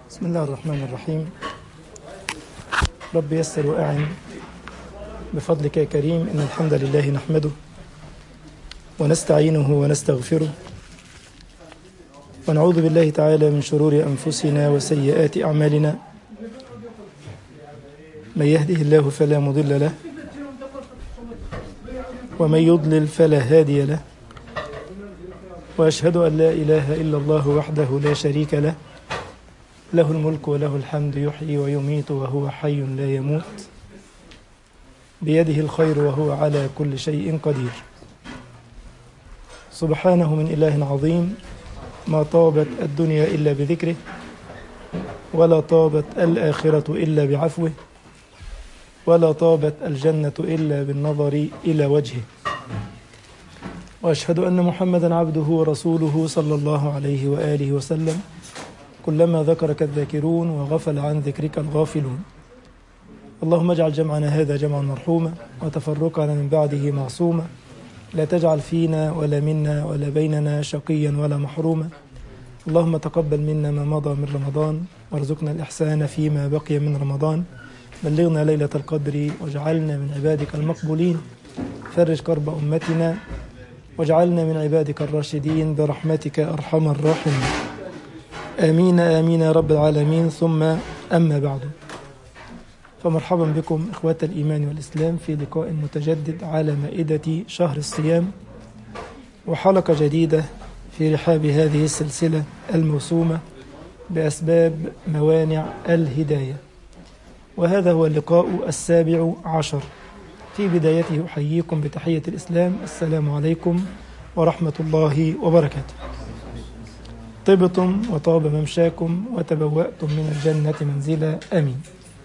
بسم الله الرحمن الرحيم رب يسر وأعن بفضلك يا كريم إن الحمد لله نحمده ونستعينه ونستغفره ونعوذ بالله تعالى من شرور أنفسنا وسيئات أعمالنا من يهده الله فلا مضل له ومن يضلل فلا هادي له وأشهد أن لا إله إلا الله وحده لا شريك له له الملك وله الحمد يحيي ويميت وهو حي لا يموت بيده الخير وهو على كل شيء قدير سبحانه من إله عظيم ما طابت الدنيا إلا بذكره ولا طابت الآخرة إلا بعفوه ولا طابت الجنة إلا بالنظر إلى وجهه وأشهد أن محمدا عبده ورسوله صلى الله عليه وآله وسلم كلما ذكرك الذاكرون وغفل عن ذكرك الغافلون اللهم اجعل جمعنا هذا جمعا مرحوما وتفرقنا من بعده معصوما لا تجعل فينا ولا منا ولا بيننا شقيا ولا محروما اللهم تقبل منا ما مضى من رمضان وارزقنا الإحسان فيما بقي من رمضان بلغنا ليلة القدر واجعلنا من عبادك المقبولين فرج كرب أمتنا واجعلنا من عبادك الراشدين برحمتك أرحم الراحمين آمين آمين يا رب العالمين ثم أما بعد فمرحبا بكم إخوة الإيمان والإسلام في لقاء متجدد على مائدة شهر الصيام وحلقة جديدة في رحاب هذه السلسلة الموسومة بأسباب موانع الهداية وهذا هو اللقاء السابع عشر في بدايته أحييكم بتحية الإسلام السلام عليكم ورحمة الله وبركاته طبتم وطاب ممشاكم وتبوأتم من الجنة منزلا آمين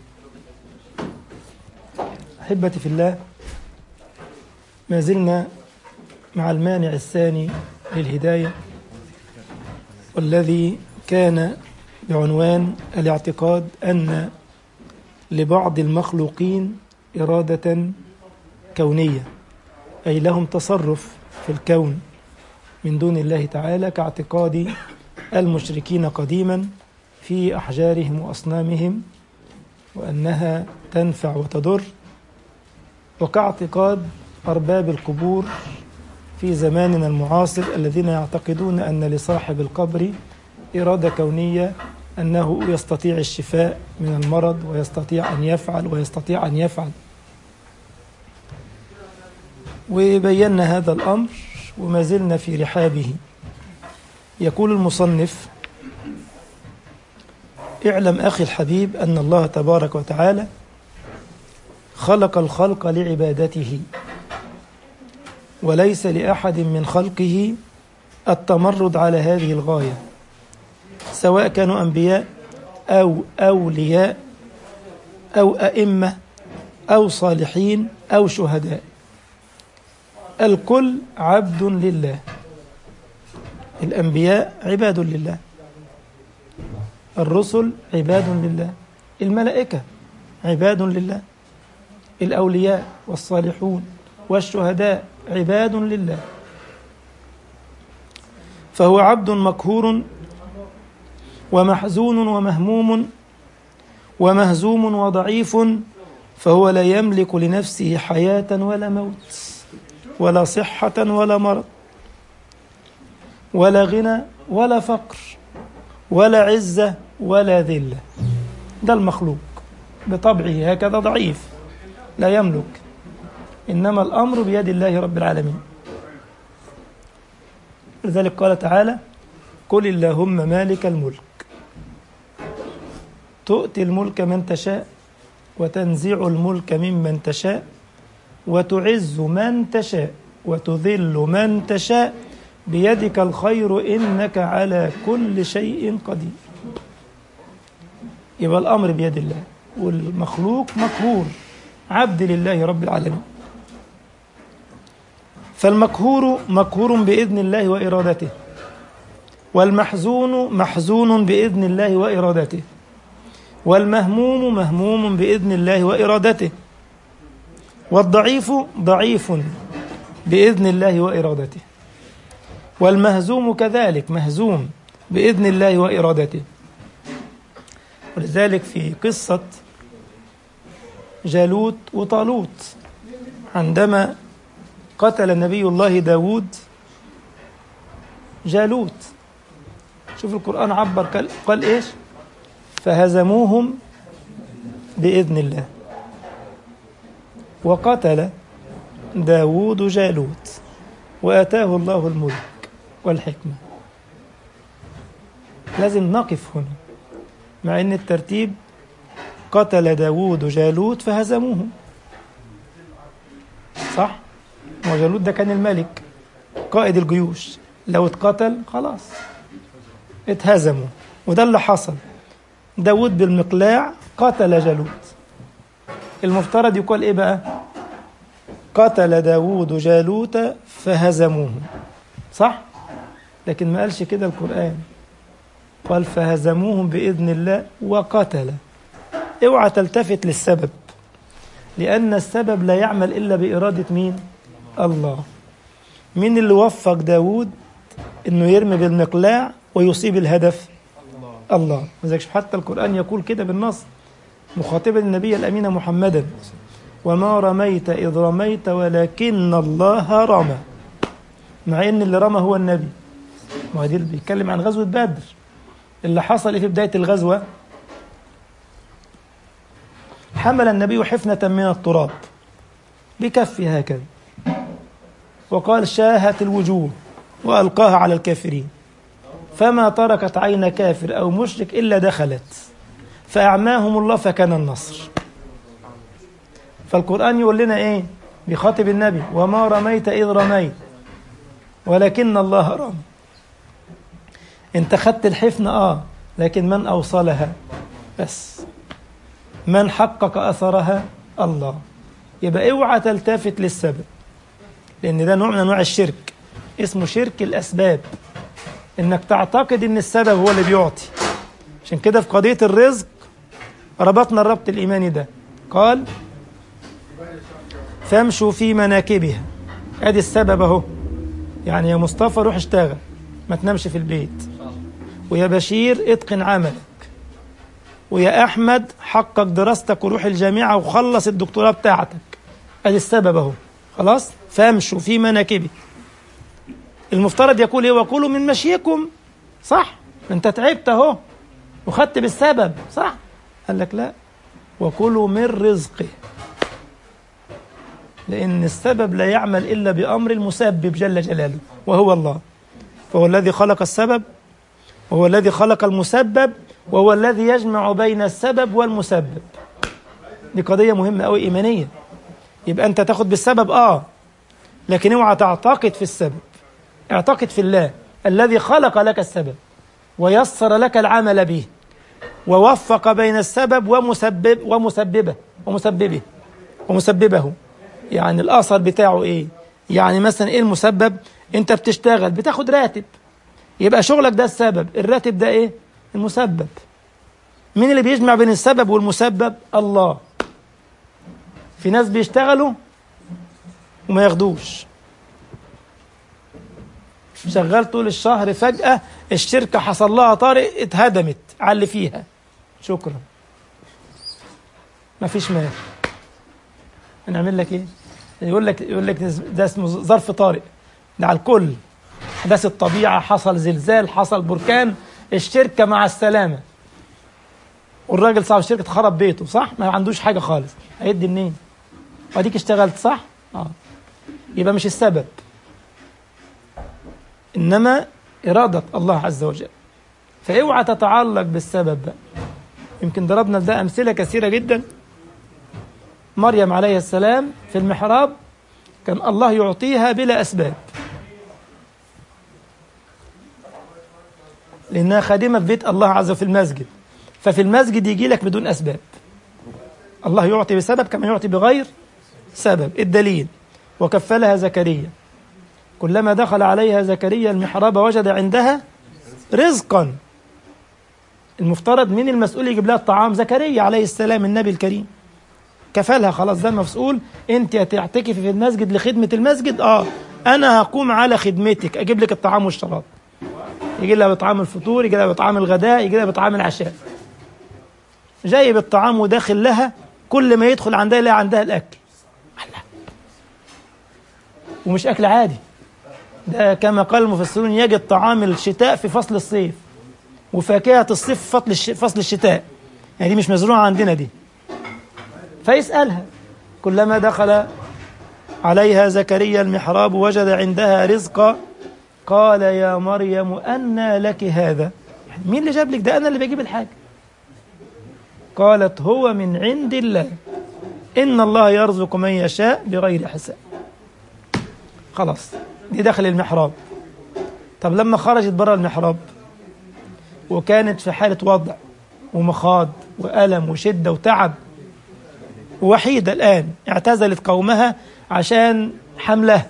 أحبتي في الله ما زلنا مع المانع الثاني للهداية والذي كان بعنوان الاعتقاد أن لبعض المخلوقين إرادة كونية أي لهم تصرف في الكون من دون الله تعالى كاعتقاد المشركين قديما في أحجارهم وأصنامهم وأنها تنفع وتضر وكاعتقاد أرباب القبور في زماننا المعاصر الذين يعتقدون أن لصاحب القبر إرادة كونية أنه يستطيع الشفاء من المرض ويستطيع أن يفعل ويستطيع أن يفعل وبينا هذا الأمر وما زلنا في رحابه يقول المصنف اعلم أخي الحبيب أن الله تبارك وتعالى خلق الخلق لعبادته وليس لأحد من خلقه التمرد على هذه الغاية سواء كانوا أنبياء أو أولياء أو أئمة أو صالحين أو شهداء الكل عبد لله الأنبياء عباد لله الرسل عباد لله الملائكة عباد لله الأولياء والصالحون والشهداء عباد لله فهو عبد مقهور ومحزون ومهموم ومهزوم وضعيف فهو لا يملك لنفسه حياة ولا موت ولا صحة ولا مرض ولا غنى ولا فقر ولا عزة ولا ذلة ده المخلوق بطبعه هكذا ضعيف لا يملك إنما الأمر بيد الله رب العالمين لذلك قال تعالى قل اللهم مالك الملك تؤتي الملك من تشاء وتنزع الملك ممن تشاء وتعز من تشاء وتذل من تشاء بيدك الخير إنك على كل شيء قدير يبقى الأمر بيد الله والمخلوق مقهور عبد لله رب العالمين فالمقهور مقهور بإذن الله وإرادته والمحزون محزون بإذن الله وإرادته والمهموم مهموم بإذن الله وإرادته والضعيف ضعيف بإذن الله وإرادته والمهزوم كذلك مهزوم بإذن الله وإرادته ولذلك في قصة جالوت وطالوت عندما قتل نبي الله داود جالوت شوف القرآن عبر قال, قال إيش فهزموهم بإذن الله وقتل داود جالوت وآتاه الله الملك والحكمة لازم نقف هنا مع أن الترتيب قتل داود جالوت فهزموهم صح وجالوت ده كان الملك قائد الجيوش لو اتقتل خلاص اتهزموا وده اللي حصل داود بالمقلاع قتل جالوت المفترض يقول ايه بقى قتل داود جالوت فهزموه صح لكن ما قالش كده القرآن قال فهزموهم بإذن الله وقتل اوعى تلتفت للسبب لأن السبب لا يعمل إلا بإرادة مين الله مين اللي وفق داود انه يرمي بالمقلاع ويصيب الهدف الله لذلك حتى القرآن يقول كده بالنص مخاطبا النبي الأمين محمدا وما رميت إذ رميت ولكن الله رمى مع ان اللي رمى هو النبي ما دي بيتكلم عن غزوة بدر اللي حصل في بداية الغزوة حمل النبي حفنة من التراب بكفه هكذا وقال شاهت الوجوه وألقاها على الكافرين فما تركت عين كافر أو مشرك إلا دخلت فأعماهم الله فكان النصر فالقرآن يقول لنا إيه بخاطب النبي وما رميت إذ رميت ولكن الله رمى انت خدت الحفنة آه لكن من أوصلها بس من حقق أثرها الله يبقى اوعى تلتفت للسبب لأن ده نوع من أنواع الشرك اسمه شرك الأسباب إنك تعتقد إن السبب هو اللي بيعطي عشان كده في قضية الرزق ربطنا الربط الإيماني ده قال فامشوا في مناكبها ادي السبب اهو يعني يا مصطفى روح اشتغل ما تنامش في البيت ويا بشير اتقن عملك ويا احمد حقق دراستك وروح الجامعه وخلص الدكتوراه بتاعتك ادي السبب اهو خلاص فامشوا في مناكبه المفترض يقول ايه وكلوا من مشيكم صح انت تعبت اهو وخدت بالسبب صح قال لك لا وكلوا من رزقه لأن السبب لا يعمل إلا بأمر المسبب جل جلاله وهو الله فهو الذي خلق السبب وهو الذي خلق المسبب وهو الذي يجمع بين السبب والمسبب دي قضية مهمة أوي إيمانية يبقى أنت تاخد بالسبب آه لكن اوعى تعتقد في السبب اعتقد في الله الذي خلق لك السبب ويسر لك العمل به ووفق بين السبب ومسبب ومسببه ومسببه ومسببه يعني الاثر بتاعه ايه يعني مثلا ايه المسبب انت بتشتغل بتاخد راتب يبقى شغلك ده السبب الراتب ده ايه المسبب مين اللي بيجمع بين السبب والمسبب الله في ناس بيشتغلوا وما ياخدوش شغال طول الشهر فجأة الشركة حصل لها طارئ اتهدمت على اللي فيها شكرا ما فيش مال هنعمل لك ايه يقول لك يقول لك ده اسمه ظرف طارئ ده على الكل احداث الطبيعه حصل زلزال حصل بركان الشركه مع السلامه والراجل صاحب الشركه اتخرب بيته صح ما عندوش حاجه خالص هيدي منين واديك اشتغلت صح اه يبقى مش السبب انما اراده الله عز وجل فاوعى تتعلق بالسبب بقى يمكن ضربنا ده امثله كثيره جدا مريم عليه السلام في المحراب كان الله يعطيها بلا أسباب لأنها خادمة في بيت الله عز وجل في المسجد ففي المسجد يجي لك بدون أسباب الله يعطي بسبب كما يعطي بغير سبب الدليل وكفلها زكريا كلما دخل عليها زكريا المحراب وجد عندها رزقا المفترض مين المسؤول يجيب لها الطعام زكريا عليه السلام النبي الكريم كفلها خلاص ده المسؤول انت هتعتكفي في المسجد لخدمة المسجد اه انا هقوم على خدمتك اجيب لك الطعام والشراب يجي لها بطعام الفطور يجي لها بطعام الغداء يجي لها بطعام العشاء جايب الطعام وداخل لها كل ما يدخل عندها يلاقي عندها الاكل الله. ومش اكل عادي ده كما قال المفسرون يجد طعام الشتاء في فصل الصيف وفاكهة الصيف في فصل الش- فصل الشتاء يعني دي مش مزروعة عندنا دي فيسألها كلما دخل عليها زكريا المحراب وجد عندها رزقا قال يا مريم أنى لك هذا يعني مين اللي جاب لك ده أنا اللي بجيب الحاجة قالت هو من عند الله إن الله يرزق من يشاء بغير حساب خلاص دي دخل المحراب طب لما خرجت بره المحراب وكانت في حالة وضع ومخاض وألم وشدة وتعب وحيدة الآن اعتزلت قومها عشان حملها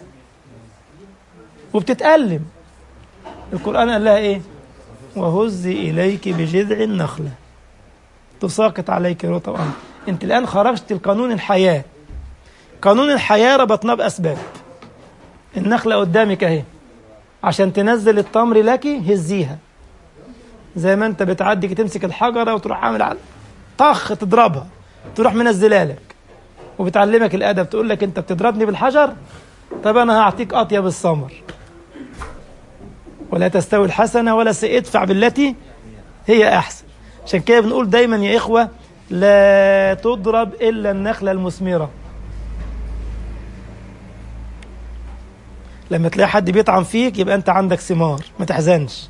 وبتتألم القرآن قال لها إيه وهزي إليك بجذع النخلة تساقط عليك رطبا أنت الآن خرجت القانون الحياة قانون الحياة ربطناه بأسباب النخلة قدامك أهي عشان تنزل التمر لك هزيها زي ما انت بتعدي كده تمسك الحجره وتروح عامل على طخ تضربها تروح منزلها لك وبتعلمك الادب تقول لك انت بتضربني بالحجر طب انا هعطيك اطيب الثمر ولا تستوي الحسنه ولا سيء ادفع بالتي هي احسن عشان كده بنقول دايما يا اخوه لا تضرب الا النخله المثمره لما تلاقي حد بيطعن فيك يبقى انت عندك ثمار ما تحزنش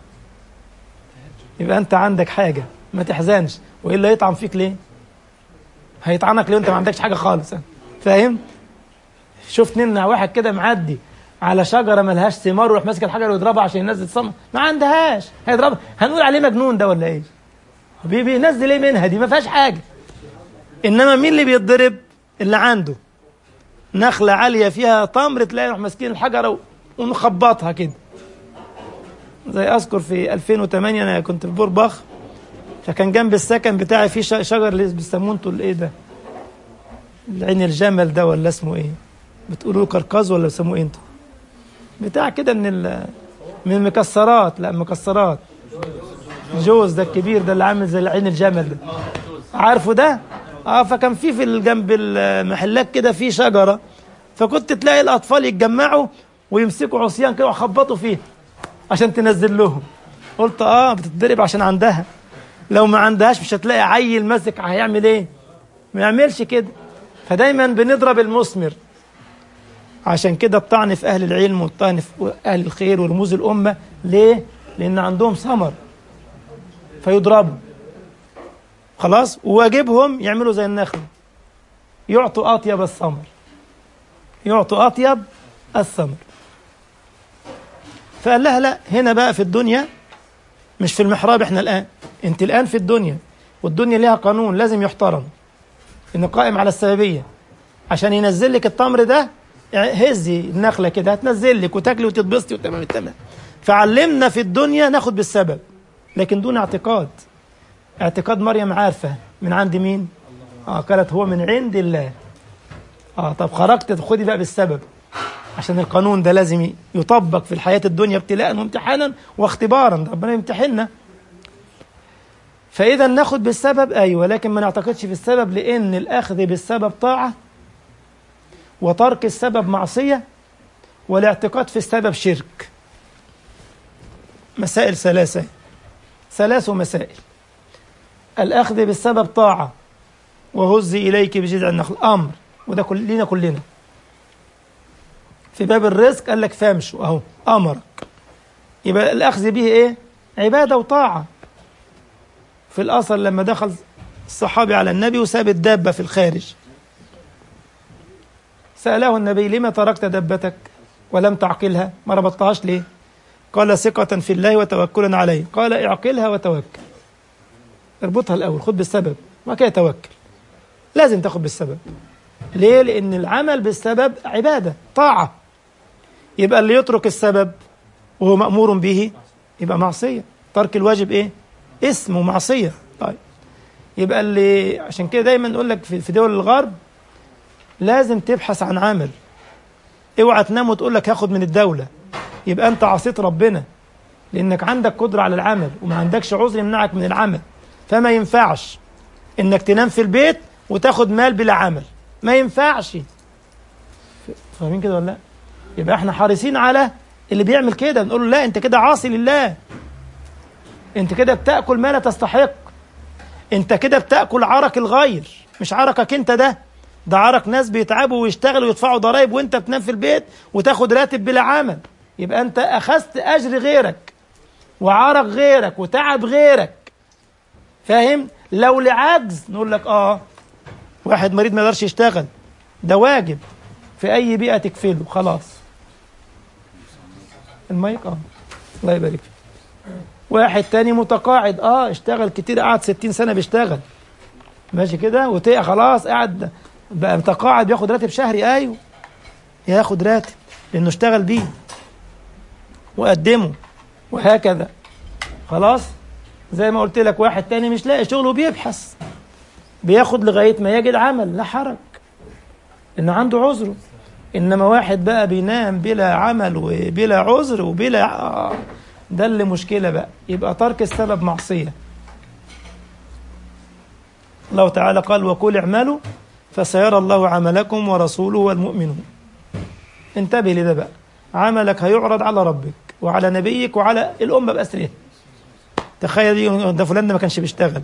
يبقى انت عندك حاجه ما تحزنش والا يطعن فيك ليه هيطعنك ليه انت ما عندكش حاجه خالص فاهم شفت نمنع واحد كده معدي على شجره ملهاش ثمار ويروح ماسك الحجر ويضربها عشان ينزل ثمر ما عندهاش هيضربها هنقول عليه مجنون ده ولا ايه بي- بينزل ايه منها دي ما فيهاش حاجه انما مين اللي بيتضرب اللي عنده نخله عاليه فيها تمر تلاقي يروح ماسكين الحجره و- ونخبطها كده زي اذكر في 2008 انا كنت في بورباخ فكان جنب السكن بتاعي في ش- شجر اللي بيسموه انتوا الايه ده العين الجمل ده ولا اسمه ايه بتقولوا له كركاز ولا بيسموه ايه انتوا بتاع كده من ال من المكسرات لا مكسرات جوز ده الكبير ده اللي عامل زي عين الجمل ده عارفه ده اه فكان في في ال- جنب المحلات كده في شجره فكنت تلاقي الاطفال يتجمعوا ويمسكوا عصيان كده ويخبطوا فيه عشان تنزل لهم قلت اه بتتضرب عشان عندها لو ما عندهاش مش هتلاقي عيل ماسك هيعمل ايه ما يعملش كده فدايما بنضرب المثمر عشان كده الطعن في اهل العلم والطعن في اهل الخير ورموز الامه ليه لان عندهم ثمر فيضربوا خلاص وواجبهم يعملوا زي النخل يعطوا اطيب الثمر يعطوا اطيب الثمر فقال لها لا هنا بقى في الدنيا مش في المحراب احنا الان انت الان في الدنيا والدنيا ليها قانون لازم يحترم انه قائم على السببيه عشان ينزل لك التمر ده هزي النخله كده هتنزل لك وتاكلي وتتبسطي وتمام التمام فعلمنا في الدنيا ناخد بالسبب لكن دون اعتقاد اعتقاد مريم عارفه من عند مين؟ اه قالت هو من عند الله اه طب خرجت خدي بقى بالسبب عشان القانون ده لازم يطبق في الحياة الدنيا ابتلاء وامتحانا واختبارا ده ربنا يمتحننا فإذا ناخد بالسبب أيوة لكن ما نعتقدش في السبب لأن الأخذ بالسبب طاعة وترك السبب معصية والاعتقاد في السبب شرك مسائل ثلاثة ثلاث مسائل الأخذ بالسبب طاعة وهزي إليك بجذع النخل أمر وده كلنا كلنا في باب الرزق قال لك فامشوا اهو امرك يبقى الاخذ به ايه عباده وطاعه في الاثر لما دخل الصحابي على النبي وساب الدابه في الخارج ساله النبي لما تركت دابتك ولم تعقلها ما ربطتهاش ليه قال ثقة في الله وتوكلا عليه قال اعقلها وتوكل اربطها الأول خد بالسبب وبعد كده توكل لازم تاخد بالسبب ليه؟ لأن العمل بالسبب عبادة طاعة يبقى اللي يترك السبب وهو مأمور به يبقى معصية ترك الواجب إيه؟ اسم ومعصية طيب يبقى اللي عشان كده دايما نقول لك في في دول الغرب لازم تبحث عن عمل اوعى تنام وتقول لك هاخد من الدولة يبقى أنت عصيت ربنا لأنك عندك قدرة على العمل وما عندكش عذر يمنعك من العمل فما ينفعش انك تنام في البيت وتاخد مال بلا عمل ما ينفعش فاهمين كده ولا لا يبقى احنا حريصين على اللي بيعمل كده نقول له لا انت كده عاصي لله انت كده بتاكل ما لا تستحق انت كده بتاكل عرق الغير مش عرقك انت ده ده عرق ناس بيتعبوا ويشتغلوا ويدفعوا ضرائب وانت بتنام في البيت وتاخد راتب بلا عمل يبقى انت اخذت اجر غيرك وعرق غيرك وتعب غيرك فاهم لو لعجز نقول لك اه واحد مريض ما يقدرش يشتغل ده واجب في اي بيئه تكفله خلاص المايك اه الله يبارك فيك واحد تاني متقاعد اه اشتغل كتير قعد 60 سنه بيشتغل ماشي كده وتقع خلاص قاعد بقى متقاعد بياخد راتب شهري ايوه ياخد راتب لانه اشتغل بيه وقدمه وهكذا خلاص زي ما قلت لك واحد تاني مش لاقي شغل وبيبحث بياخد لغايه ما يجد عمل لا حرج انه عنده عذره انما واحد بقى بينام بلا عمل وبلا عذر وبلا آه ده اللي مشكله بقى يبقى ترك السبب معصيه الله تعالى قال وقل اعملوا فسيرى الله عملكم ورسوله والمؤمنون انتبه لده بقى عملك هيعرض على ربك وعلى نبيك وعلى الأمة بأسرها تخيل ده فلان ده ما كانش بيشتغل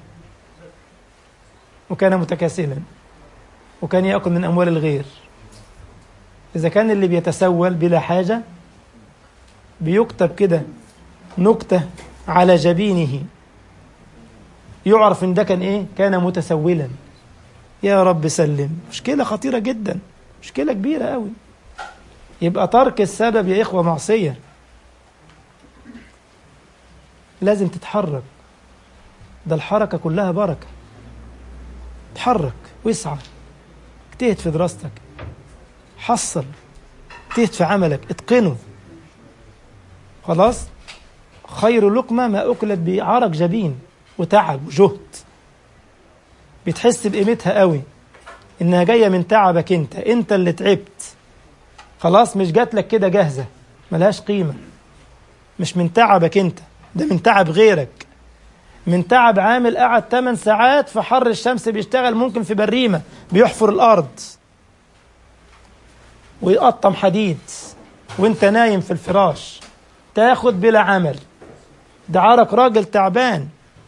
وكان متكاسلا وكان يأكل من أموال الغير إذا كان اللي بيتسول بلا حاجة بيكتب كده نكتة على جبينه يعرف إن ده كان إيه؟ كان متسولا يا رب سلم مشكلة خطيرة جدا مشكلة كبيرة قوي يبقى ترك السبب يا إخوة معصية لازم تتحرك ده الحركة كلها بركة تحرك واسعى اجتهد في دراستك حصل اجتهد في عملك اتقنه خلاص خير لقمة ما أكلت بعرق جبين وتعب وجهد بتحس بقيمتها قوي إنها جاية من تعبك أنت أنت اللي تعبت خلاص مش جات لك كده جاهزة ملهاش قيمة مش من تعبك أنت ده من تعب غيرك من تعب عامل قعد 8 ساعات في حر الشمس بيشتغل ممكن في بريمة بيحفر الأرض ويقطم حديد وانت نايم في الفراش تاخد بلا عمل ده عرق راجل تعبان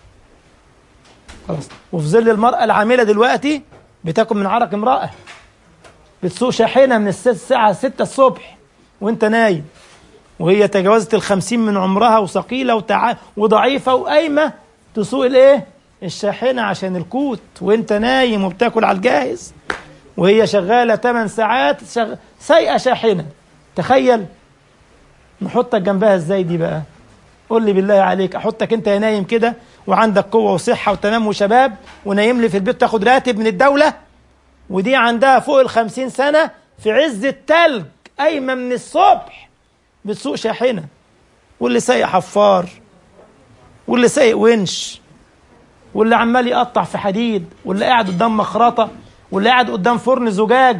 خلاص وفي ظل المرأة العاملة دلوقتي بتاكل من عرق امرأة بتسوق شاحنة من الساعة 6 الصبح وانت نايم وهي تجاوزت الخمسين من عمرها وثقيلة وتع... وضعيفة وقايمة تسوق الايه الشاحنة عشان الكوت وانت نايم وبتاكل على الجاهز وهي شغالة 8 ساعات شغ... سايقة شاحنة تخيل نحطك جنبها ازاي دي بقى قول لي بالله عليك احطك انت يا نايم كده وعندك قوة وصحة وتمام وشباب ونايم لي في البيت تاخد راتب من الدولة ودي عندها فوق الخمسين سنة في عز التلج قايمة من الصبح بتسوق شاحنة واللي سايق حفار واللي سايق ونش واللي عمال يقطع في حديد واللي قاعد قدام مخرطة واللي قاعد قدام فرن زجاج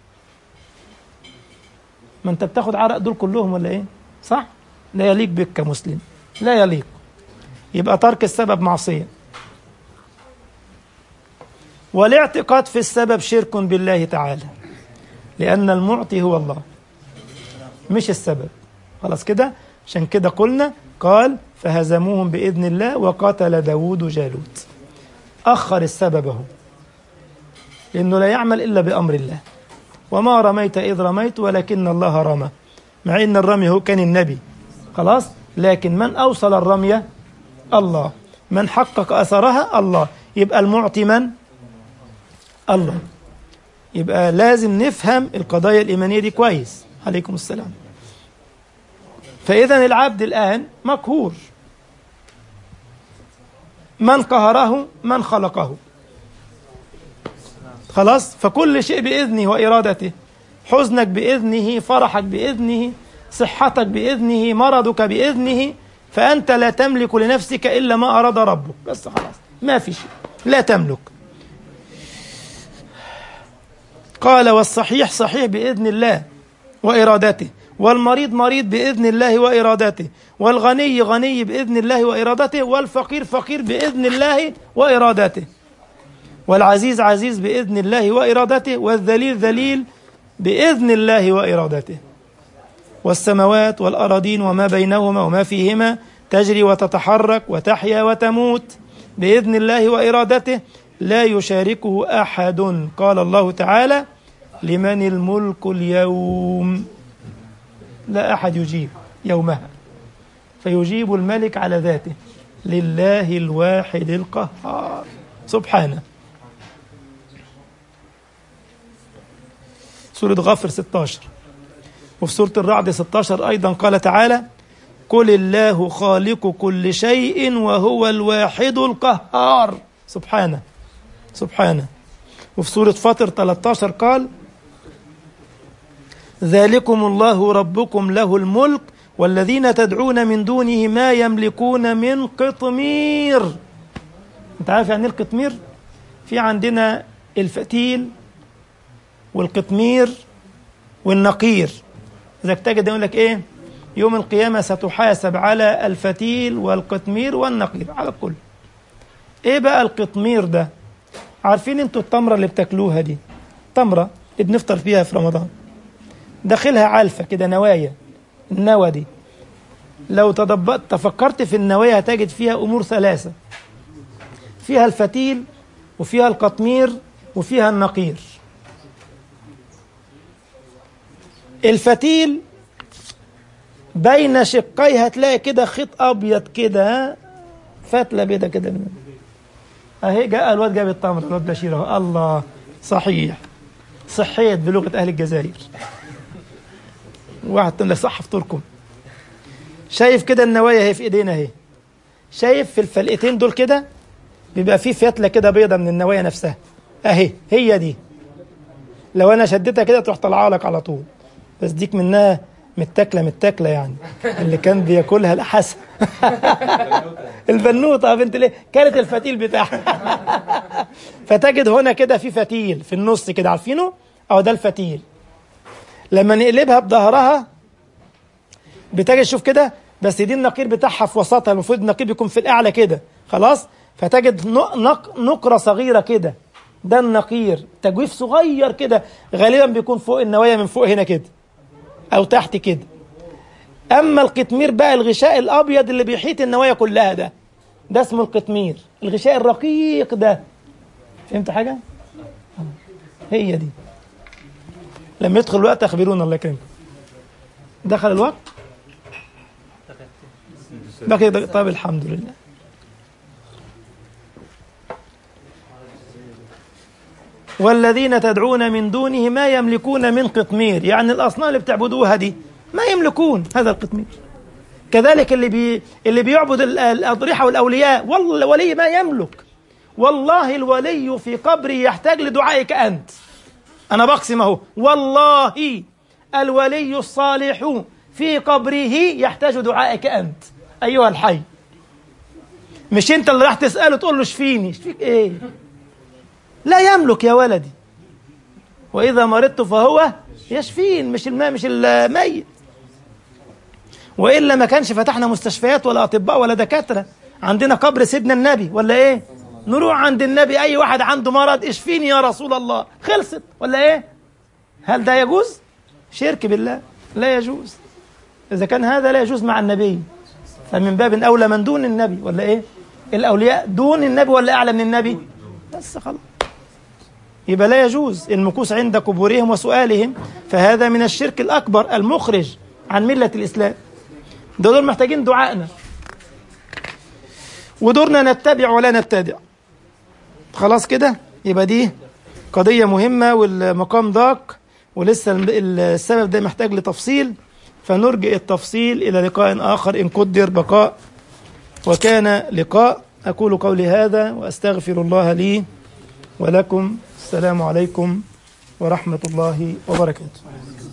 ما انت بتاخد عرق دول كلهم ولا ايه صح لا يليق بك كمسلم لا يليق يبقى ترك السبب معصية والاعتقاد في السبب شرك بالله تعالى لأن المعطي هو الله مش السبب خلاص كده عشان كده قلنا قال فهزموهم بإذن الله وقتل داود جالوت أخر السبب هو لأنه لا يعمل إلا بأمر الله وما رميت إذ رميت ولكن الله رمى مع إن الرمي هو كان النبي خلاص لكن من أوصل الرمية الله من حقق أثرها الله يبقى المعطي من الله يبقى لازم نفهم القضايا الإيمانية دي كويس عليكم السلام فإذا العبد الآن مقهور من قهره من خلقه خلاص فكل شيء بإذنه وإرادته حزنك بإذنه فرحك بإذنه صحتك بإذنه مرضك بإذنه فأنت لا تملك لنفسك إلا ما أراد ربك بس خلاص ما في شيء لا تملك قال والصحيح صحيح بإذن الله وإرادته والمريض مريض بإذن الله وإرادته والغني غني بإذن الله وإرادته والفقير فقير بإذن الله وإرادته والعزيز عزيز بإذن الله وإرادته والذليل ذليل بإذن الله وإرادته والسماوات والأراضين وما بينهما وما فيهما تجري وتتحرك وتحيا وتموت بإذن الله وإرادته لا يشاركه أحد قال الله تعالى لمن الملك اليوم لا أحد يجيب يومها فيجيب الملك على ذاته لله الواحد القهار سبحانه سورة غفر 16 وفي سورة الرعد 16 أيضا قال تعالى قل الله خالق كل شيء وهو الواحد القهار سبحانه سبحانه وفي سورة فاطر 13 قال ذلكم الله ربكم له الملك والذين تدعون من دونه ما يملكون من قطمير انت عارف يعني ايه القطمير في عندنا الفتيل والقطمير والنقير اذا تجد يقول لك ايه يوم القيامة ستحاسب على الفتيل والقطمير والنقير على الكل ايه بقى القطمير ده عارفين انتوا التمرة اللي بتاكلوها دي تمرة اللي بنفطر فيها في رمضان داخلها علفة كده نوايا النوى دي لو تدبرت تفكرت في النوايا هتجد فيها أمور ثلاثة فيها الفتيل وفيها القطمير وفيها النقير الفتيل بين شقيه هتلاقي كده خيط ابيض كده فتله بيضه كده اهي جاء الواد جاب التمر الواد بشير اهو الله صحيح صحيت بلغه اهل الجزائر واحد تقول لك صح فطوركم شايف كده النوايا اهي في ايدينا اهي شايف في الفلقتين دول كده بيبقى في فتله كده بيضه من النوايا نفسها اهي هي دي لو انا شدتها كده تروح طالعه لك على طول بس ديك منها متاكله متاكله يعني اللي كان بياكلها الحسن البنوطه بنت ليه كانت الفتيل بتاعها فتجد هنا كده في فتيل في النص كده عارفينه اه ده الفتيل لما نقلبها بظهرها بتجد شوف كده بس دي النقير بتاعها في وسطها المفروض النقير بيكون في الاعلى كده خلاص فتجد نق نقره صغيره كده ده النقير تجويف صغير كده غالبا بيكون فوق النوايا من فوق هنا كده او تحت كده اما القطمير بقى الغشاء الابيض اللي بيحيط النوايا كلها ده ده اسمه القطمير الغشاء الرقيق ده فهمت حاجه هي دي لما يدخل الوقت اخبرونا الله يكرمكم دخل الوقت بقي طيب الحمد لله والذين تدعون من دونه ما يملكون من قطمير يعني الأصنام اللي بتعبدوها دي ما يملكون هذا القطمير كذلك اللي بي اللي بيعبد الأضرحة والأولياء والله الولي ما يملك والله الولي في قبره يحتاج لدعائك أنت أنا بقسم أهو والله الولي الصالح في قبره يحتاج دعائك أنت أيها الحي مش أنت اللي راح تسأله تقول له شفيني شفيك إيه لا يملك يا ولدي وإذا مرضت فهو يشفين مش الماء مش الميت وإلا ما كانش فتحنا مستشفيات ولا أطباء ولا دكاترة عندنا قبر سيدنا النبي ولا إيه نروح عند النبي أي واحد عنده مرض اشفيني يا رسول الله خلصت ولا إيه هل ده يجوز شرك بالله لا يجوز إذا كان هذا لا يجوز مع النبي فمن باب أولى من دون النبي ولا إيه الأولياء دون النبي ولا أعلى من النبي بس خلاص يبقى لا يجوز المكوس عند قبورهم وسؤالهم فهذا من الشرك الأكبر المخرج عن ملة الإسلام دول محتاجين دعائنا ودورنا نتبع ولا نبتدع خلاص كده يبقى دي قضية مهمة والمقام ضاق ولسه السبب ده محتاج لتفصيل فنرجئ التفصيل إلى لقاء آخر إن قدر بقاء وكان لقاء أقول قولي هذا وأستغفر الله لي ولكم السلام عليكم ورحمة الله وبركاته